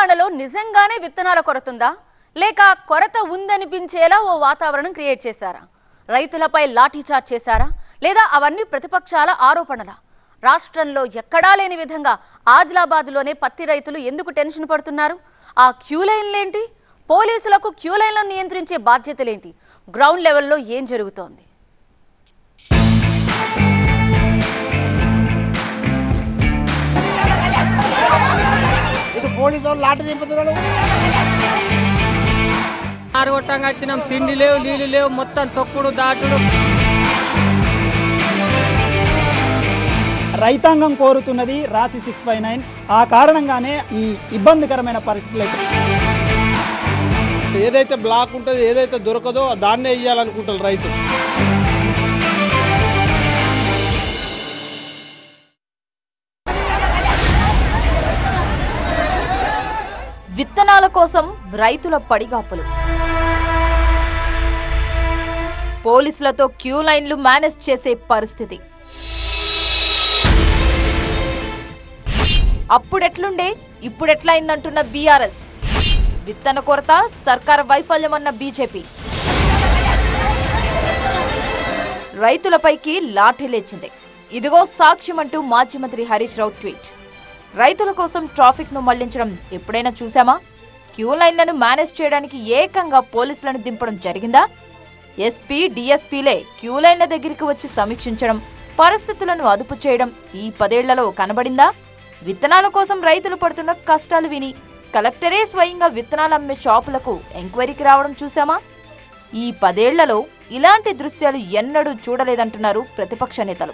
తెలంగాణలో నిజంగానే విత్తనాల కొరతుందా లేక కొరత ఉందనిపించేలా ఓ వాతావరణం క్రియేట్ చేశారా రైతులపై లాఠీచార్జ్ చేశారా లేదా అవన్నీ ప్రతిపక్షాల ఆరోపణలా రాష్ట్రంలో ఎక్కడా లేని విధంగా ఆదిలాబాద్లోనే పత్తి రైతులు ఎందుకు టెన్షన్ పడుతున్నారు ఆ క్యూ లైన్లేంటి పోలీసులకు క్యూ లైన్లను నియంత్రించే బాధ్యతలేంటి గ్రౌండ్ లెవెల్లో ఏం జరుగుతోంది ఇటు పోలీసు వాళ్ళు లాఠీ దింపుతున్నారు ఆరుగొట్టంగా వచ్చినాం తిండి లేవు నీళ్ళు లేవు మొత్తం తొక్కుడు దాటుడు రైతాంగం కోరుతున్నది రాసి సిక్స్ ఫైవ్ నైన్ ఆ కారణంగానే ఈ ఇబ్బందికరమైన పరిస్థితులు అయితే ఏదైతే బ్లాక్ ఉంటుందో ఏదైతే దొరకదో దాన్నే ఇయ్యాలనుకుంటారు రైతు విత్తనాల కోసం రైతుల పడిగాపులు పోలీసులతో క్యూ లైన్లు మేనేజ్ చేసే పరిస్థితి అప్పుడెట్లుండే ఇప్పుడెట్లయిందంటున్న బీఆర్ఎస్ విత్తన కొరత సర్కార్ వైఫల్యమన్న బీజేపీ రైతులపైకి లాఠీ లేచింది ఇదిగో సాక్ష్యం అంటూ మాజీ మంత్రి హరీష్ రావు ట్వీట్ రైతుల కోసం ట్రాఫిక్ ను మళ్లించడం ఎప్పుడైనా చూసామా క్యూ లైన్లను మేనేజ్ చేయడానికి ఏకంగా పోలీసులను దింపడం జరిగిందా ఎస్పీ డిఎస్పీలే క్యూ లైన్ల దగ్గరికి వచ్చి సమీక్షించడం పరిస్థితులను అదుపు చేయడం ఈ పదేళ్లలో కనబడిందా విత్తనాల కోసం రైతులు పడుతున్న కష్టాలు విని కలెక్టరే స్వయంగా విత్తనాలు అమ్మే షాపులకు ఎంక్వైరీకి రావడం చూసామా ఈ పదేళ్లలో ఇలాంటి దృశ్యాలు ఎన్నడూ చూడలేదంటున్నారు ప్రతిపక్ష నేతలు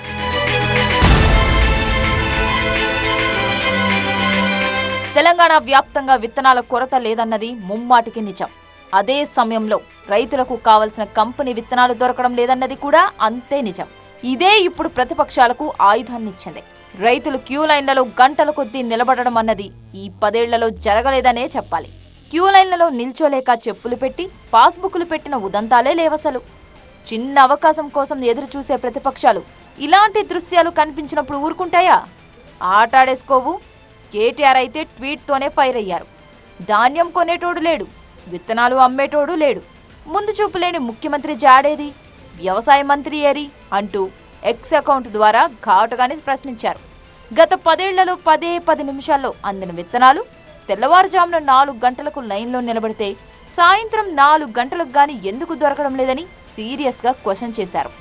తెలంగాణ వ్యాప్తంగా విత్తనాల కొరత లేదన్నది ముమ్మాటికి నిజం అదే సమయంలో రైతులకు కావలసిన కంపెనీ విత్తనాలు దొరకడం లేదన్నది కూడా అంతే నిజం ఇదే ఇప్పుడు ప్రతిపక్షాలకు ఆయుధాన్నిచ్చింది రైతులు క్యూ లైన్లలో గంటల కొద్దీ నిలబడడం అన్నది ఈ పదేళ్లలో జరగలేదనే చెప్పాలి క్యూ లైన్లలో నిల్చోలేక చెప్పులు పెట్టి పాస్బుక్లు పెట్టిన ఉదంతాలే లేవసలు చిన్న అవకాశం కోసం ఎదురు చూసే ప్రతిపక్షాలు ఇలాంటి దృశ్యాలు కనిపించినప్పుడు ఊరుకుంటాయా ఆటాడేసుకోవు కేటీఆర్ అయితే ట్వీట్తోనే ఫైర్ అయ్యారు ధాన్యం కొనేటోడు లేడు విత్తనాలు అమ్మేటోడు లేడు ముందు చూపు లేని ముఖ్యమంత్రి జాడేది వ్యవసాయ మంత్రి ఏరి అంటూ ఎక్స్ అకౌంట్ ద్వారా ఘాటుగానే ప్రశ్నించారు గత పదేళ్లలో పదే పది నిమిషాల్లో అందిన విత్తనాలు తెల్లవారుజామున నాలుగు గంటలకు లైన్లో నిలబడితే సాయంత్రం నాలుగు గంటలకు గాని ఎందుకు దొరకడం లేదని సీరియస్గా క్వశ్చన్ చేశారు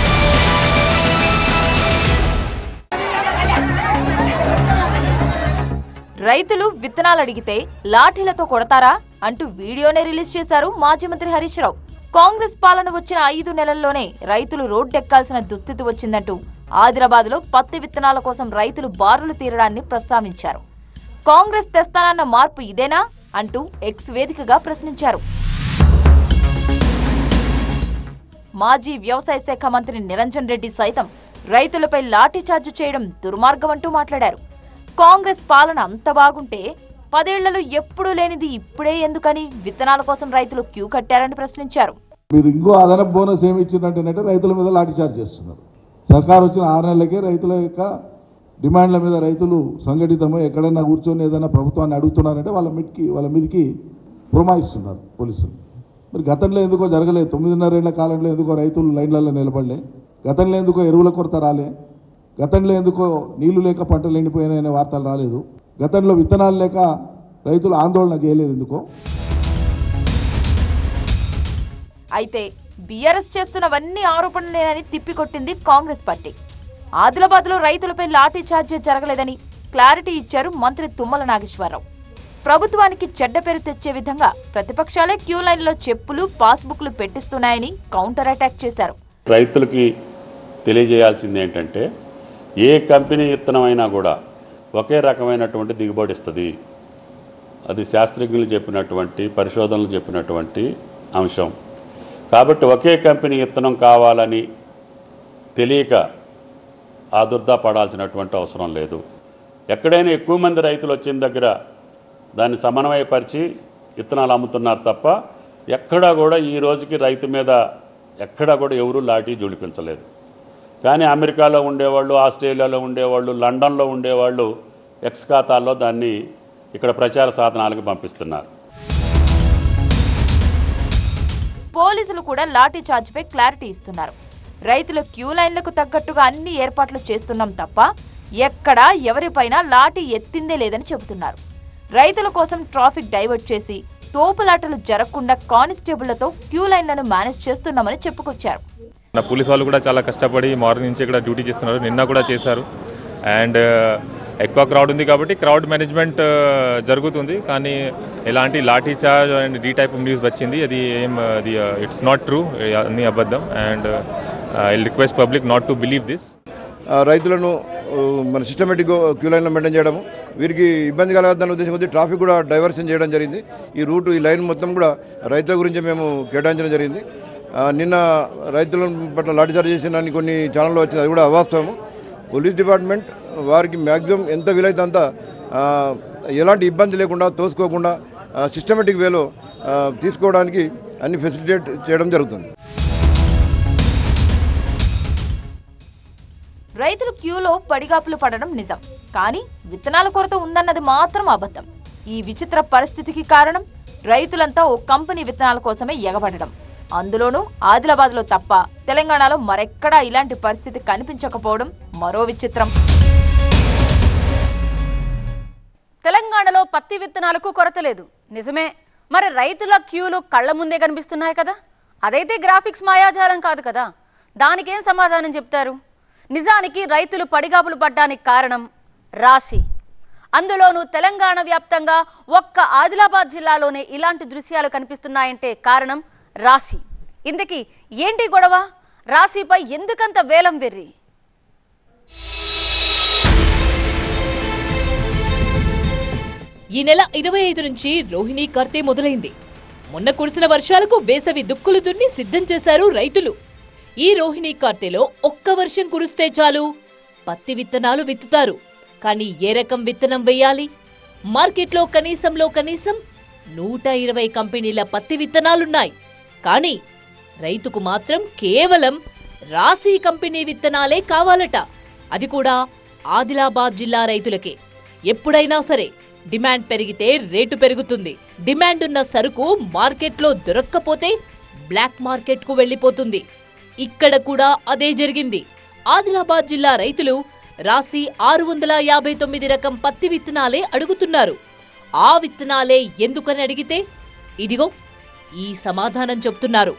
రైతులు విత్తనాలు అడిగితే లాఠీలతో కొడతారా అంటూ వీడియోనే రిలీజ్ చేశారు మాజీ మంత్రి హరీష్ రావు కాంగ్రెస్ పాలన వచ్చిన ఐదు నెలల్లోనే రైతులు రోడ్డెక్కాల్సిన దుస్థితి వచ్చిందంటూ ఆదిలాబాద్ లో పత్తి విత్తనాల కోసం రైతులు బారులు తీరడాన్ని ప్రస్తావించారు కాంగ్రెస్ తెస్తానన్న మార్పు ఇదేనా అంటూ ఎక్స్ వేదికగా ప్రశ్నించారు మాజీ వ్యవసాయ శాఖ మంత్రి నిరంజన్ రెడ్డి సైతం రైతులపై లాఠీచార్జ్ చేయడం దుర్మార్గం అంటూ మాట్లాడారు కాంగ్రెస్ పాలన అంత బాగుంటే పదేళ్లలో ఎప్పుడూ లేనిది ఇప్పుడే ఎందుకని విత్తనాల కోసం రైతులు క్యూ కట్టారని ప్రశ్నించారు మీరు ఇంకో అదనపు బోనస్ ఏమి ఇచ్చిందంటేనంటే రైతుల మీద లాఠీ చార్జ్ చేస్తున్నారు సర్కారు వచ్చిన ఆరు నెలలకే రైతుల యొక్క డిమాండ్ల మీద రైతులు సంఘటితమై ఎక్కడైనా కూర్చొని ఏదైనా ప్రభుత్వాన్ని అడుగుతున్నారంటే వాళ్ళ మీదకి వాళ్ళ మీదకి పురమాయిస్తున్నారు పోలీసులు మరి గతంలో ఎందుకో జరగలేదు తొమ్మిదిన్నరేళ్ల కాలంలో ఎందుకో రైతులు లైన్లలో నిలబడలే గతంలో ఎందుకో ఎరువుల కొరత రాలే గతంలో ఎందుకో నీళ్లు లేక పంటలు ఎండిపోయినాయనే వార్తలు రాలేదు గతంలో విత్తనాలు లేక రైతులు ఆందోళన చేయలేదు ఎందుకో అయితే బీఆర్ఎస్ చేస్తున్నవన్నీ ఆరోపణలేనని తిప్పికొట్టింది కాంగ్రెస్ పార్టీ ఆదిలాబాద్లో రైతులపై లాఠీ చార్జ్ జరగలేదని క్లారిటీ ఇచ్చారు మంత్రి తుమ్మల నాగేశ్వరరావు ప్రభుత్వానికి చెడ్డ పేరు తెచ్చే విధంగా ప్రతిపక్షాలే క్యూ లైన్లో చెప్పులు పాస్బుక్లు పెట్టిస్తున్నాయని కౌంటర్ అటాక్ చేశారు రైతులకి తెలియజేయాల్సింది ఏంటంటే ఏ కంపెనీ విత్తనం అయినా కూడా ఒకే రకమైనటువంటి దిగుబడి ఇస్తుంది అది శాస్త్రజ్ఞులు చెప్పినటువంటి పరిశోధనలు చెప్పినటువంటి అంశం కాబట్టి ఒకే కంపెనీ విత్తనం కావాలని తెలియక ఆదుర్దా పడాల్సినటువంటి అవసరం లేదు ఎక్కడైనా ఎక్కువ మంది రైతులు వచ్చిన దగ్గర దాన్ని సమన్వయపరిచి విత్తనాలు అమ్ముతున్నారు తప్ప ఎక్కడా కూడా ఈ రోజుకి రైతు మీద ఎక్కడా కూడా ఎవరూ లాఠీ జుడిపించలేదు కానీ అమెరికాలో ఉండేవాళ్ళు ఆస్ట్రేలియాలో ఉండేవాళ్ళు లండన్లో ఉండేవాళ్ళు ఎక్స్ ఖాతాల్లో దాన్ని ఇక్కడ ప్రచార సాధనాలకు పంపిస్తున్నారు పోలీసులు కూడా లాఠీ చార్జ్పై క్లారిటీ ఇస్తున్నారు రైతుల క్యూ లైన్లకు తగ్గట్టుగా అన్ని ఏర్పాట్లు చేస్తున్నాం తప్ప ఎక్కడా ఎవరిపైన లాఠీ ఎత్తిందే లేదని చెబుతున్నారు రైతుల కోసం ట్రాఫిక్ డైవర్ట్ చేసి తోపులాటలు జరగకుండా కానిస్టేబుళ్లతో క్యూ లైన్లను మేనేజ్ చేస్తున్నామని చెప్పుకొచ్చారు నా పోలీస్ వాళ్ళు కూడా చాలా కష్టపడి మార్నింగ్ నుంచి ఇక్కడ డ్యూటీ చేస్తున్నారు నిన్న కూడా చేశారు అండ్ ఎక్కువ క్రౌడ్ ఉంది కాబట్టి క్రౌడ్ మేనేజ్మెంట్ జరుగుతుంది కానీ ఎలాంటి లాఠీ చార్జ్ అండ్ ఈ టైప్ న్యూస్ వచ్చింది అది ఏం అది ఇట్స్ నాట్ ట్రూ అన్ని అబద్ధం and I request public not to believe this ఆ, రైతులను ఆ, మన సిస్టమేటిక్ క్యూ లైన్లో మెయింటైన్ చేయడము వీరికి ఇబ్బంది కలగద్దన్న ఉద్దేశం కొద్దీ ట్రాఫిక్ కూడా డైవర్షన్ చేయడం జరిగింది ఈ రూటు ఈ లైన్ మొత్తం కూడా రైతుల గురించి మేము కేటాయించడం జరిగింది ఆ, నిన్న రైతుల పట్ల లాఠీచార్జ్ చేసిన కొన్ని ఛానల్లో వచ్చింది అది కూడా అవాస్తవము పోలీస్ డిపార్ట్మెంట్ వారికి మ్యాక్సిమం ఎంత వీలైతే అంత ఆ, ఎలాంటి ఇబ్బంది లేకుండా తోసుకోకుండా సిస్టమేటిక్ వేలో ఆ, తీసుకోవడానికి అన్ని ఫెసిలిటేట్ చేయడం జరుగుతుంది రైతులు క్యూలో పడిగాపులు పడడం నిజం కానీ విత్తనాల కొరత ఉందన్నది మాత్రం అబద్ధం ఈ విచిత్ర పరిస్థితికి కారణం రైతులంతా ఓ కంపెనీ విత్తనాల కోసమే ఎగబడడం అందులోనూ ఆదిలాబాద్లో తప్ప తెలంగాణలో మరెక్కడా ఇలాంటి పరిస్థితి కనిపించకపోవడం మరో విచిత్రం తెలంగాణలో పత్తి విత్తనాలకు కొరత లేదు నిజమే మరి రైతుల క్యూలు కళ్ళ ముందే కనిపిస్తున్నాయి కదా అదైతే గ్రాఫిక్స్ మాయాజాలం కాదు కదా దానికేం సమాధానం చెప్తారు నిజానికి రైతులు పడిగాపులు పడ్డానికి కారణం రాశి అందులోనూ తెలంగాణ వ్యాప్తంగా ఒక్క ఆదిలాబాద్ జిల్లాలోనే ఇలాంటి దృశ్యాలు కనిపిస్తున్నాయంటే కారణం రాశి ఇంతకీ ఏంటి గొడవ రాశిపై ఎందుకంత వేలం వెర్రి ఈ నెల ఇరవై ఐదు నుంచి రోహిణీ కార్తె మొదలైంది మొన్న కురిసిన వర్షాలకు వేసవి దుక్కులు దున్ని సిద్ధం చేశారు రైతులు ఈ రోహిణీ కార్తెలో ఒక్క వర్షం కురిస్తే చాలు పత్తి విత్తనాలు విత్తుతారు కానీ ఏ రకం విత్తనం వేయాలి మార్కెట్లో కనీసంలో కనీసం నూట ఇరవై కంపెనీల పత్తి విత్తనాలున్నాయి కానీ రైతుకు మాత్రం కేవలం రాశి కంపెనీ విత్తనాలే కావాలట అది కూడా ఆదిలాబాద్ జిల్లా రైతులకే ఎప్పుడైనా సరే డిమాండ్ పెరిగితే రేటు పెరుగుతుంది డిమాండ్ ఉన్న సరుకు మార్కెట్లో దొరక్కపోతే బ్లాక్ మార్కెట్కు వెళ్ళిపోతుంది ఇక్కడ కూడా అదే జరిగింది ఆదిలాబాద్ జిల్లా రైతులు రాసి ఆరు వందల యాభై తొమ్మిది రకం పత్తి విత్తనాలే అడుగుతున్నారు ఆ విత్తనాలే ఎందుకని అడిగితే ఇదిగో ఈ సమాధానం చెప్తున్నారు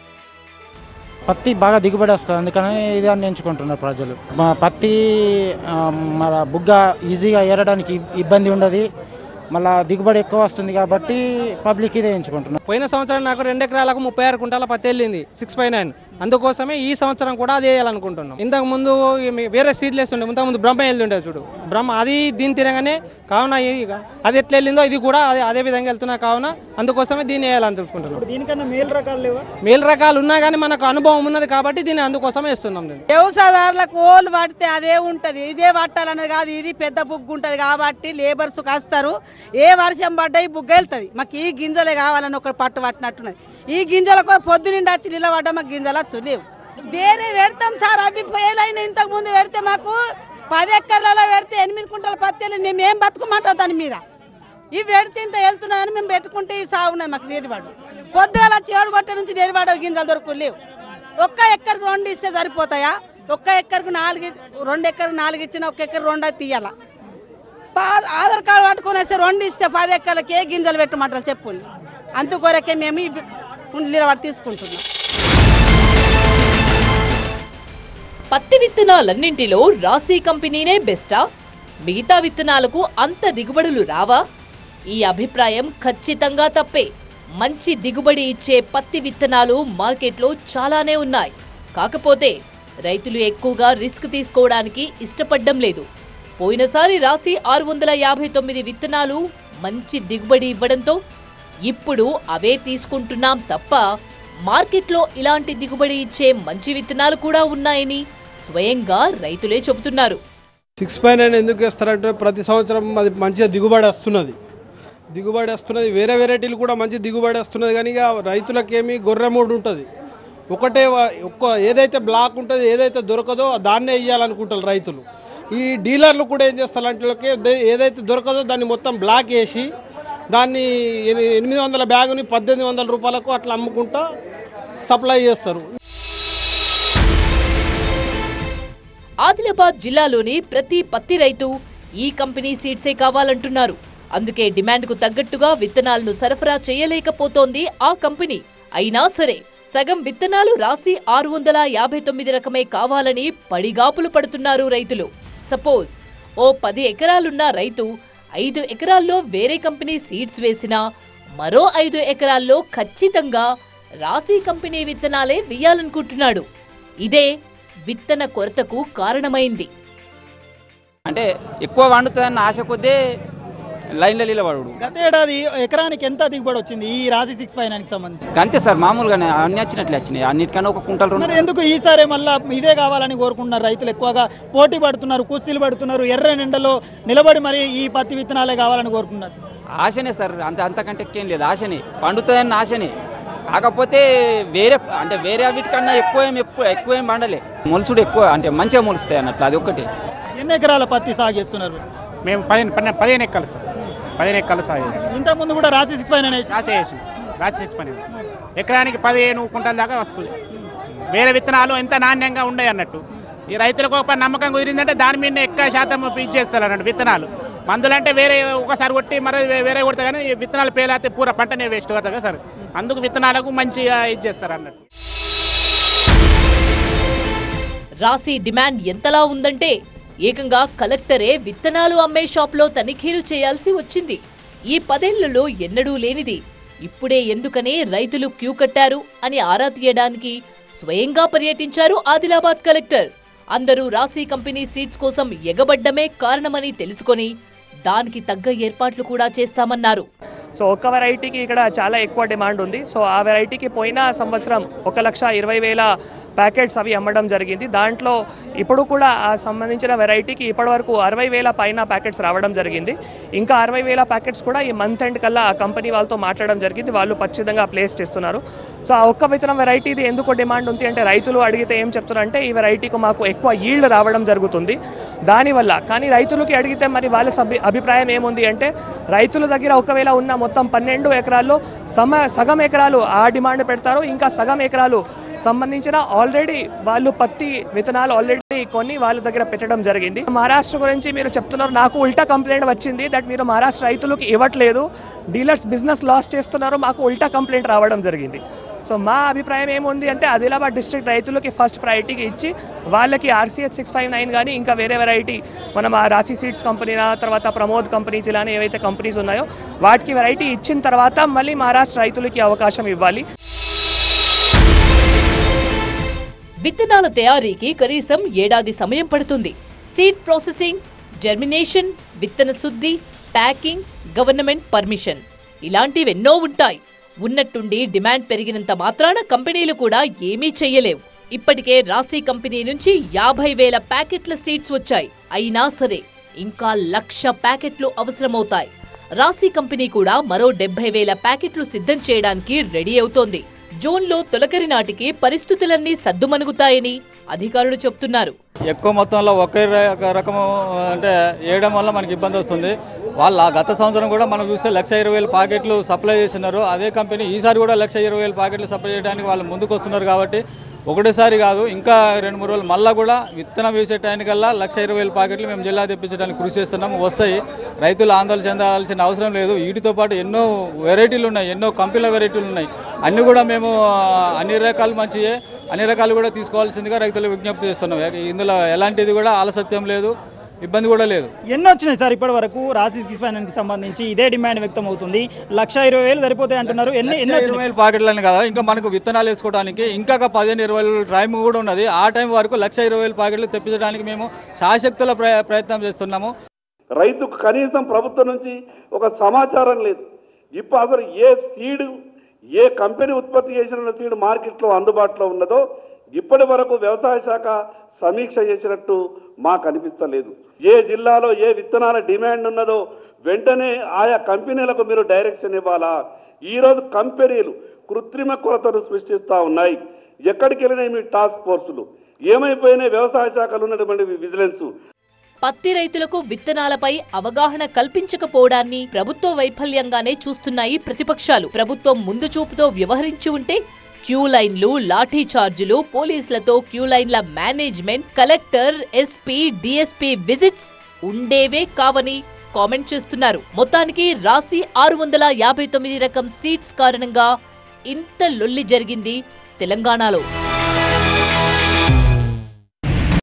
పత్తి బాగా దిగుబడి వస్తుంది అందుకని ఇదాన్ని ఎంచుకుంటున్నారు ప్రజలు మా పత్తి ఆ, మన బుగ్గ ఈజీగా ఏరడానికి ఇబ్బంది ఉండదు మళ్ళా దిగుబడి ఎక్కువ వస్తుంది కాబట్టి పబ్లిక్ ఇదే ఎంచుకుంటున్నారు పోయిన సంవత్సరం నాకు రెండు ఎకరాలకు ముప్పై ఆరు కుంటాల పత్తి వెళ్ళింది సిక్స్ బై నైన్ అందుకోసమే ఈ సంవత్సరం కూడా అది వేయాలనుకుంటున్నాం ఇంతకు ముందు ఈ మీ- వేరే సీడ్లెస్ ఉండే ఇంతకు ముందు బ్రహ్మ వెళ్తుండే చూడు బ్రహ్మ అది దీన్ని తినగానే కావున ఈ- అది ఎట్లా వెళ్ళిందో ఇది కూడా అదే అదే విధంగా వెళ్తున్నా కావున అందుకోసమే దీన్ని వేయాలనుకుంటున్నాం దీనికన్నా మేలు రకాలు లేవా మేలు రకాలు ఉన్నా కానీ మనకు అనుభవం ఉన్నది కాబట్టి దీన్ని అందుకోసమే ఇస్తున్నాం దీన్ని వ్యవసాయదారులకు ఓళ్ళు పడితే అదే ఉంటుంది ఇదే పట్టాలనేది కాదు ఇది పెద్ద బుగ్గు ఉంటుంది కాబట్టి లేబర్స్ వస్తారు ఏ వర్షం పడ్డా ఈ బుగ్గ వెళ్తుంది మాకు ఈ గింజలే కావాలని ఒక పట్టు పట్టినట్టున్నది ఈ గింజలు కూడా పొద్దు నిండా వచ్చి నిలబడ్డా మాకు గింజలు వచ్చు లేవు వేరే పెడతాం సార్ అవి పోయేలైన ఇంతకు ముందు పెడితే మాకు పది ఎక్కర్లలో పెడితే ఎనిమిది కుంటల పత్తి వెళ్ళింది మేము ఏం బతుకుమంటాం దాని మీద ఇవి పెడితే ఇంత వెళ్తున్నాయని మేము పెట్టుకుంటే ఈ సాగున్నాయి మాకు నేరివాడు పొద్దుగాల వచ్చి ఏడు బట్ట నుంచి నేరివాడు గింజలు దొరకు లేవు ఒక్క ఎక్కరికి రెండు ఇస్తే సరిపోతాయా ఒక్క ఎక్కరికి నాలుగు ఇ- రెండు ఎక్కరికి నాలుగు ఇచ్చిన ఒక్క ఎక్కరు రెండు అయితే తీయాల పా- ఆధార్ కార్డు పట్టుకొని వస్తే రెండు ఇస్తే పది ఎక్కలకి ఏ గింజలు పెట్టమంటారు చెప్పండి అందుకొరకే మేము ఇవి నిలబడి తీసుకుంటున్నాం పత్తి విత్తనాలన్నింటిలో రాశి కంపెనీనే బెస్టా మిగతా విత్తనాలకు అంత దిగుబడులు రావా ఈ అభిప్రాయం ఖచ్చితంగా తప్పే మంచి దిగుబడి ఇచ్చే పత్తి విత్తనాలు మార్కెట్లో చాలానే ఉన్నాయి కాకపోతే రైతులు ఎక్కువగా రిస్క్ తీసుకోవడానికి ఇష్టపడడం లేదు పోయినసారి రాసి ఆరు వందల యాభై తొమ్మిది విత్తనాలు మంచి దిగుబడి ఇవ్వడంతో ఇప్పుడు అవే తీసుకుంటున్నాం తప్ప మార్కెట్లో ఇలాంటి దిగుబడి ఇచ్చే మంచి విత్తనాలు కూడా ఉన్నాయని స్వయంగా రైతులే చెబుతున్నారు సిక్స్ పై నైన్ ఎందుకు వేస్తారంటే ప్రతి సంవత్సరం అది మంచిగా దిగుబడి వస్తున్నది దిగుబడి వస్తున్నది వేరే వెరైటీలు కూడా మంచి దిగుబడి వస్తున్నది కానీ ఇక రైతులకేమి గొర్రె మూడు ఉంటుంది ఒకటే వా- ఒక్క ఏదైతే బ్లాక్ ఉంటుందో ఏదైతే దొరకదో దాన్నే ఇవ్వాలనుకుంటారు రైతులు ఈ డీలర్లు కూడా ఏం చేస్తారంటే వీళ్ళకి దే- ఏదైతే దొరకదో దాన్ని మొత్తం బ్లాక్ చేసి దాన్ని ఎని- ఎనిమిది వందల బ్యాగుని పద్దెనిమిది వందల రూపాయలకు అట్లా అమ్ముకుంటా సప్లై చేస్తారు ఆదిలాబాద్ జిల్లాలోని ప్రతి పత్తి రైతు ఈ కంపెనీ సీడ్సే కావాలంటున్నారు అందుకే డిమాండ్కు తగ్గట్టుగా విత్తనాలను సరఫరా చేయలేకపోతోంది ఆ కంపెనీ అయినా సరే సగం విత్తనాలు రాసి ఆరు వందల యాభై తొమ్మిది రకమే కావాలని పడిగాపులు పడుతున్నారు రైతులు సపోజ్ ఓ పది ఎకరాలున్న రైతు ఐదు ఎకరాల్లో వేరే కంపెనీ సీడ్స్ వేసినా మరో ఐదు ఎకరాల్లో ఖచ్చితంగా రాశి కంపెనీ విత్తనాలే వేయాలనుకుంటున్నాడు ఇదే విత్తన కొరతకు కారణమైంది అంటే ఎక్కువ వండుతుందన్న ఆశ కొద్దీ లైన్లో నిలబడు గత ఏడాది ఎకరానికి ఎంత దిగుబడి వచ్చింది ఈ రాశి సిక్స్ ఫైవ్ నైన్కి సంబంధించి అంతే సార్ మామూలుగానే అన్ని వచ్చినట్లే వచ్చినాయి అన్నిటికన్నా ఒక కుంటలు రెండు మరి ఎందుకు ఈసారి మళ్ళా ఇదే కావాలని కోరుకుంటున్నారు రైతులు ఎక్కువగా పోటీ పడుతున్నారు కుస్తీలు పడుతున్నారు ఎర్ర ఎండలో నిలబడి మరి ఈ పత్తి విత్తనాలే కావాలని కోరుకుంటున్నారు ఆశనే సార్ అంత అంతకంటే ఎక్కువేం లేదు ఆశనే పండుతుందన్న ఆశనే కాకపోతే వేరే అంటే వేరే వీటికన్నా ఎక్కువ ఏం ఎక్కువ ఎక్కువ ఏం పండలే మొలుచుడు ఎక్కువ అంటే మంచిగా మొలుస్తాయి అన్నట్లు అది ఒక్కటి ఎన్ని ఎకరాల పత్తి సాగు చేస్తున్నారు మేము పదిహేను పన్నెండు పదిహేను ఎక్కలు సార్ పదిహేను ఎక్కలు సాగు చేస్తాం ఇంతకు ముందు కూడా రాశి సిక్స్ ఫైవ్ నైన్ రాసి వేసి రాసి సిక్స్ పని ఎకరానికి పదిహేను కుంటల దాకా వస్తుంది వేరే విత్తనాలు ఎంత నాణ్యంగా ఉన్నాయి అన్నట్టు ఈ రైతులకు ఒక నమ్మకం కుదిరిందంటే దాని మీద ఎక్కువ శాతం ఇచ్చేస్తారు అన్నట్టు విత్తనాలు మందులు అంటే వేరే ఒకసారి కొట్టి మరి వే- వేరే కొడతా కానీ ఈ విత్తనాలు పేలైతే పూర పంటనే వేస్ట్ అవుతుంది కదా సార్ అందుకు విత్తనాలకు మంచిగా ఇచ్చేస్తారు అన్నట్టు రాశి డిమాండ్ ఎంతలా ఉందంటే ఏకంగా కలెక్టరే విత్తనాలు అమ్మే షాప్లో తనిఖీలు చేయాల్సి వచ్చింది ఈ పదేళ్లలో ఎన్నడూ లేనిది ఇప్పుడే ఎందుకనే రైతులు క్యూ కట్టారు అని ఆరా తీయడానికి స్వయంగా పర్యటించారు ఆదిలాబాద్ కలెక్టర్ అందరూ రాశి కంపెనీ సీట్స్ కోసం ఎగబడ్డమే కారణమని తెలుసుకొని దానికి తగ్గ ఏర్పాట్లు కూడా చేస్తామన్నారు సో ఒక్క వెరైటీకి ఇక్కడ చాలా ఎక్కువ డిమాండ్ ఉంది సో ఆ వెరైటీకి పోయిన సంవత్సరం ఒక లక్ష ఇరవై వేల ప్యాకెట్స్ అవి అమ్మడం జరిగింది దాంట్లో ఇప్పుడు కూడా ఆ సంబంధించిన వెరైటీకి ఇప్పటివరకు అరవై వేల పైన ప్యాకెట్స్ రావడం జరిగింది ఇంకా అరవై వేల ప్యాకెట్స్ కూడా ఈ మంత్ ఎండ్ కల్లా ఆ కంపెనీ వాళ్ళతో మాట్లాడడం జరిగింది వాళ్ళు ఖచ్చితంగా ప్లేస్ చేస్తున్నారు సో ఆ ఒక్క విత్తనం వెరైటీది ఎందుకు డిమాండ్ ఉంది అంటే రైతులు అడిగితే ఏం చెప్తున్నారంటే ఈ వెరైటీకి మాకు ఎక్కువ ఈల్డ్ రావడం జరుగుతుంది దానివల్ల కానీ రైతులకి అడిగితే మరి వాళ్ళ సభి అభిప్రాయం ఏముంది అంటే రైతుల దగ్గర ఒకవేళ ఉన్న మొత్తం పన్నెండు ఎకరాల్లో సమ సగం ఎకరాలు ఆ డిమాండ్ పెడతారు ఇంకా సగం ఎకరాలు సంబంధించిన ఆల్రెడీ వాళ్ళు పత్తి విత్తనాలు ఆల్రెడీ కొన్ని వాళ్ళ దగ్గర పెట్టడం జరిగింది మహారాష్ట్ర గురించి మీరు చెప్తున్నారు నాకు ఉల్టా కంప్లైంట్ వచ్చింది దట్ మీరు మహారాష్ట్ర రైతులకు ఇవ్వట్లేదు డీలర్స్ బిజినెస్ లాస్ చేస్తున్నారు మాకు ఉల్టా కంప్లైంట్ రావడం జరిగింది సో మా అభిప్రాయం ఏముంది అంటే ఆదిలాబాద్ డిస్ట్రిక్ట్ రైతులకి ఫస్ట్ ప్రయారిటీకి ఇచ్చి వాళ్ళకి ఆర్సీఎస్ సిక్స్ ఫైవ్ నైన్ కానీ ఇంకా వేరే వెరైటీ మనం ఆ రాశి సీడ్స్ కంపెనీ తర్వాత ప్రమోద్ కంపెనీస్ ఇలానే ఏవైతే కంపెనీస్ ఉన్నాయో వాటికి వెరైటీ ఇచ్చిన తర్వాత మళ్ళీ మహారాష్ట్ర రైతులకి అవకాశం ఇవ్వాలి విత్తనాల తయారీకి కనీసం ఏడాది సమయం పడుతుంది సీడ్ ప్రాసెసింగ్ జర్మినేషన్ విత్తన శుద్ధి ప్యాకింగ్ గవర్నమెంట్ పర్మిషన్ ఇలాంటివెన్నో ఉంటాయి ఉన్నట్టుండి డిమాండ్ పెరిగినంత మాత్రాన కంపెనీలు కూడా ఏమీ చెయ్యలేవు ఇప్పటికే రాశి కంపెనీ నుంచి యాభై వేల ప్యాకెట్ల సీడ్స్ వచ్చాయి అయినా సరే ఇంకా లక్ష ప్యాకెట్లు అవసరమవుతాయి రాశి కంపెనీ కూడా మరో డెబ్బై వేల ప్యాకెట్లు సిద్ధం చేయడానికి రెడీ అవుతోంది జూన్లో తొలకరి నాటికి పరిస్థితులన్నీ సద్దుమణుగుతాయని అధికారులు చెప్తున్నారు ఎక్కువ మొత్తంలో ఒకే ర- రకము అంటే వేయడం వల్ల మనకి ఇబ్బంది వస్తుంది వాళ్ళ గత సంవత్సరం కూడా మనం చూస్తే లక్ష ఇరవై వేల ప్యాకెట్లు సప్లై చేస్తున్నారు అదే కంపెనీ ఈసారి కూడా లక్ష ఇరవై వేల ప్యాకెట్లు సప్లై చేయడానికి వాళ్ళు ముందుకు వస్తున్నారు కాబట్టి ఒకటేసారి కాదు ఇంకా రెండు మూడు రోజులు మళ్ళీ కూడా విత్తనం వేసే టైంకల్లా లక్ష ఇరవై వేల ప్యాకెట్లు మేము జిల్లా తెప్పించడానికి కృషి చేస్తున్నాము వస్తాయి రైతులు ఆందోళన చెందాల్సిన అవసరం లేదు వీటితో పాటు ఎన్నో వెరైటీలు ఉన్నాయి ఎన్నో కంపెనీల వెరైటీలు ఉన్నాయి అన్నీ కూడా మేము ఆ, అన్ని రకాలు మంచియే అన్ని రకాలు కూడా తీసుకోవాల్సిందిగా రైతులు విజ్ఞప్తి చేస్తున్నాం ఇందులో ఎలాంటిది కూడా ఆలసత్యం లేదు ఇబ్బంది కూడా లేదు ఎన్ని వచ్చినాయి సార్ ఇప్పటి వరకు రాశి సిక్స్ ఫైవ్ నైన్కి సంబంధించి ఇదే డిమాండ్ వ్యక్తం అవుతుంది లక్ష ఇరవై వేలు సరిపోతాయి అంటున్నారు ఎన్ని ఎన్ని లక్ష ఇరవై వచ్చినాయి వేల ప్యాకెట్లని కదా ఇంకా మనకు విత్తనాలు వేసుకోవడానికి ఇంకా ఒక పదిహేను ఇరవై వేల టైం కూడా ఉన్నది ఆ టైం వరకు లక్ష ఇరవై వేల ప్యాకెట్లు తెప్పించడానికి మేము శాశక్తుల ప్రయ- ప్రయత్నం చేస్తున్నాము రైతుకు కనీసం ప్రభుత్వం నుంచి ఒక సమాచారం లేదు ఇప్పుడు అసలు ఏ సీడు ఏ కంపెనీ ఉత్పత్తి చేసిన సీడ్ మార్కెట్లో అందుబాటులో ఉన్నదో ఇప్పటి వరకు వ్యవసాయ శాఖ సమీక్ష చేసినట్టు మాకు అనిపిస్తలేదు ఏ జిల్లాలో ఏ విత్తనాల డిమాండ్ ఉన్నదో వెంటనే ఆయా కంపెనీలకు మీరు డైరెక్షన్ ఇవ్వాలా ఈరోజు కంపెనీలు కృత్రిమ కొరతను సృష్టిస్తూ ఉన్నాయి ఎక్కడికి వెళ్ళినాయి మీ టాస్క్ ఫోర్సులు ఏమైపోయినాయి వ్యవసాయ శాఖలు ఉన్నటువంటి విజిలెన్స్ పత్తి రైతులకు విత్తనాలపై అవగాహన కల్పించకపోవడాన్ని ప్రభుత్వ వైఫల్యంగానే చూస్తున్నాయి ప్రతిపక్షాలు ప్రభుత్వం ముందు చూపుతో వ్యవహరించి ఉంటే క్యూ లైన్లు లాఠీ చార్జీలు పోలీసులతో క్యూ లైన్ల management collector SP DSP visits ఉండేవే కావని కామెంట్ చేస్తున్నారు మొత్తానికి రాసి ఆరు వందల యాభై తొమ్మిది రకం సీట్స్ కారణంగా ఇంత లొల్లి జరిగింది తెలంగాణలో